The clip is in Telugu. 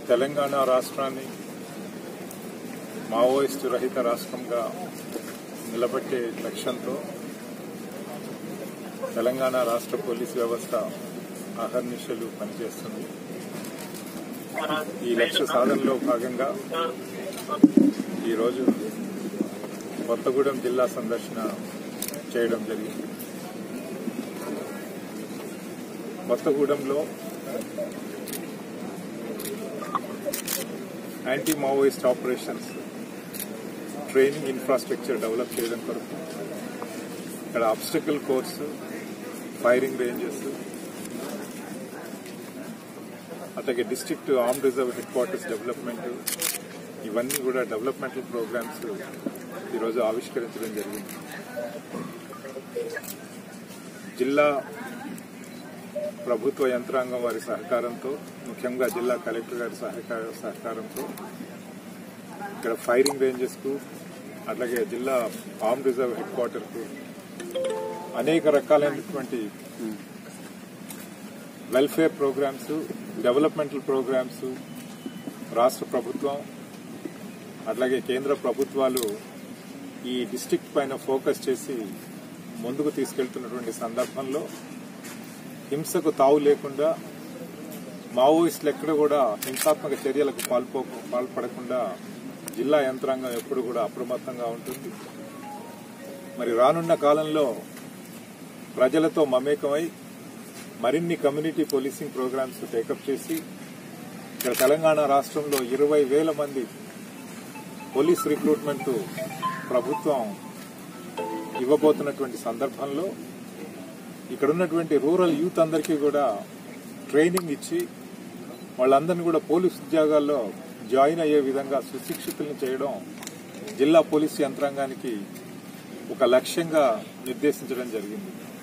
తెలంగాణ రాష్ట్రాన్ని మావోయిస్టు రహిత రాష్ట్రంగా నిలబెట్టే లక్ష్యంతో తెలంగాణ రాష్ట్ర పోలీస్ వ్యవస్థ అహర్నిశలు పనిచేస్తుంది ఈ లక్ష్య సాధనలో భాగంగా ఈరోజు కొత్తగూడెం జిల్లా సందర్శన చేయడం జరిగింది కొత్తగూడెంలో anti Maoist operations training infrastructure develop చేయడం కొరకు ఇక్కడ అబ్స్టికల్ కోర్సు ఫైరింగ్ రేంజెస్ అట్లాగే district arm reserve head quarters development ఇవన్నీ కూడా డెవలప్మెంటల్ ప్రోగ్రామ్స్ ఈరోజు ఆవిష్కరించడం జరిగింది జిల్లా ప్రభుత్వ యంత్రాంగం వారి సహకారంతో ముఖ్యంగా జిల్లా కలెక్టర్ గారి సహకార సహకారంతో ఇక్కడ ఫైరింగ్ రేంజెస్ కు అట్లాగే జిల్లా ఆర్మ్ రిజర్వ్ హెడ్ క్వార్టర్ కు అనేక రకాలైనటువంటి వెల్ఫేర్ ప్రోగ్రామ్స్ డెవలప్మెంటల్ ప్రోగ్రామ్స్ రాష్ట్ర ప్రభుత్వం అట్లాగే కేంద్ర ప్రభుత్వాలు ఈ డిస్టిక్ పైన ఫోకస్ చేసి ముందుకు తీసుకెళ్తున్నటువంటి సందర్భంలో హింసకు తావు లేకుండా మావోయిస్టులు ఎక్కడ కూడా హింసాత్మక చర్యలకు పాల్పో పాల్పడకుండా జిల్లా యంత్రాంగం ఎప్పుడు కూడా అప్రమత్తంగా ఉంటుంది మరి రానున్న కాలంలో ప్రజలతో మమేకమై మరిన్ని కమ్యూనిటీ పోలీసింగ్ ప్రోగ్రామ్స్ టేకప్ చేసి ఇక్కడ తెలంగాణ రాష్ట్రంలో ఇరవై వేల మంది పోలీస్ రిక్రూట్మెంట్ ప్రభుత్వం ఇవ్వబోతున్నటువంటి సందర్భంలో ఇక్కడ ఉన్నటువంటి రూరల్ యూత్ అందరికీ కూడా ట్రైనింగ్ ఇచ్చి వాళ్ళందరినీ కూడా పోలీస్ ఉద్యోగాల్లో జాయిన్ అయ్యే విధంగా సుశిక్షితులను చేయడం జిల్లా పోలీస్ యంత్రాంగానికి ఒక లక్ష్యంగా నిర్దేశించడం జరిగింది